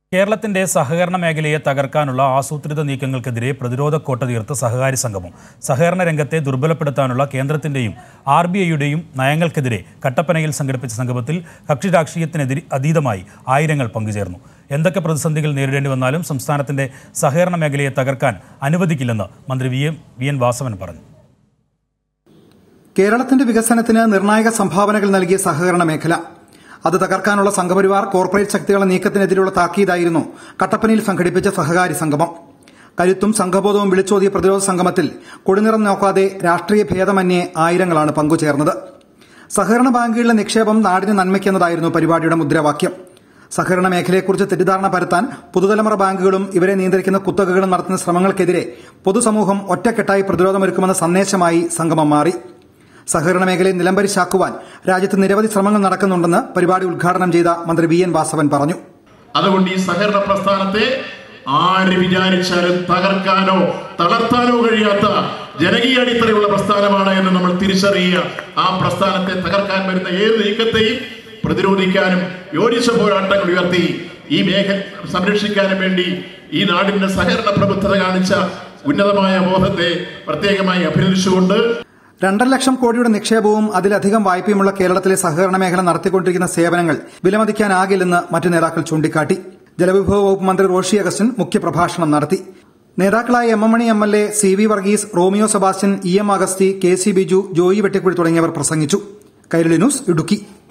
കേരളത്തിന്റെ സഹകരണ മേഖലയെ തകർക്കാനുള്ള ആസൂത്രിത നീക്കങ്ങൾക്കെതിരെ പ്രതിരോധ കോട്ട തീർത്ത് സഹകാരി സംഗമം സഹകരണ രംഗത്തെ ദുർബലപ്പെടുത്താനുള്ള കേന്ദ്രത്തിന്റെയും ആർ ബി ഐയുടെയും നയങ്ങൾക്കെതിരെ കട്ടപ്പനയിൽ സംഘടിപ്പിച്ച സംഗമത്തിൽ കക്ഷി രാഷ്ട്രീയത്തിനെതിരെ അതീതമായി ആയിരങ്ങൾ പങ്കുചേർന്നു എന്തൊക്കെ പ്രതിസന്ധികൾ നേരിടേണ്ടി വന്നാലും സംസ്ഥാനത്തിന്റെ സഹകരണ മേഖലയെ തകർക്കാൻ അനുവദിക്കില്ലെന്ന് മന്ത്രി V M V N Vasavan പറഞ്ഞു കേരളത്തിന്റെ വികസനത്തിന് നിർണായക സംഭാവനകൾ നൽകിയ സഹകരണ മേഖല അത് തകർക്കാനുള്ള സംഘപരിവാർ കോർപ്പറേറ്റ് ശക്തികളുടെ നീക്കത്തിനെതിരെയുള്ള താക്കീതായിരുന്നു കട്ടപ്പനയിൽ സംഘടിപ്പിച്ച സഹകാരി സംഗമം കരുത്തും സംഘബോധവും വിളിച്ചോതിയ പ്രതിരോധ സംഗമത്തിൽ കൊടിനിറം നോക്കാതെ രാഷ്ട്രീയ ഭേദമന്യേ ആയിരങ്ങളാണ് പങ്കുചേർന്നത് സഹകരണ ബാങ്കുകളിലെ നിക്ഷേപം നാടിന് നന്മയ്ക്കെന്നതായിരുന്നു പരിപാടിയുടെ മുദ്രാവാക്യം സഹകരണ മേഖലയെക്കുറിച്ച് തെറ്റിദ്ധാരണ പരത്താൻ പുതുതലമുറ ബാങ്കുകളും ഇവരെ നിയന്ത്രിക്കുന്ന കുത്തകകളും നടത്തുന്ന ശ്രമങ്ങൾക്കെതിരെ പൊതുസമൂഹം ഒറ്റക്കെട്ടായി പ്രതിരോധമൊരുക്കുമെന്ന സന്ദേശമായി സംഗമം മാറി സഹകരണ മേഖലയെ നിലംപരിശാക്കുവാൻ രാജ്യത്ത് നിരവധി ശ്രമങ്ങൾ നടക്കുന്നുണ്ടെന്ന് പരിപാടി ഉദ്ഘാടനം ചെയ്ത മന്ത്രി വി എൻ വാസവൻ പറഞ്ഞു അതുകൊണ്ട് ഈ സഹകരണ പ്രസ്ഥാനത്തെ ആര് വിചാരിച്ചാലും തകർക്കാനോ തളർത്താനോ കഴിയാത്ത ജനകീയ അടിത്തറയുള്ള പ്രസ്ഥാനമാണ് എന്ന് നമ്മൾ തിരിച്ചറിയുക ആ പ്രസ്ഥാനത്തെ തകർക്കാൻ വരുന്ന ഏത് നീക്കത്തെയും പ്രതിരോധിക്കാനും യോജിച്ച പോരാട്ടങ്ങൾ ഉയർത്തി ഈ മേഖല സംരക്ഷിക്കാനും വേണ്ടി ഈ നാടിന്റെ സഹകരണ പ്രബുദ്ധത കാണിച്ച ഉന്നതമായ ബോധത്തെ പ്രത്യേകമായി അഭിനന്ദിച്ചുകൊണ്ട് രണ്ടര ലക്ഷം കോടിയുടെ നിക്ഷേപവും അതിലധികം വായ്പയുമുള്ള കേരളത്തിലെ സഹകരണ മേഖല നടത്തിക്കൊണ്ടിരിക്കുന്ന സേവനങ്ങൾ വിലമതിക്കാനാകില്ലെന്ന് മറ്റു നേതാക്കൾ ചൂണ്ടിക്കാട്ടി ജലവിഭവ വകുപ്പ് മന്ത്രി റോഷി അഗസ്റ്റിൻ മുഖ്യപ്രഭാഷണം നടത്തി നേതാക്കളായ M M Mani M L A C V Varghese Romeo Sebastian E M Agasthi K C Biju Joy Vettikuzhy തുടങ്ങിയവർ പ്രസംഗിച്ചു കൈരളി ന്യൂസ് ഇടുക്കി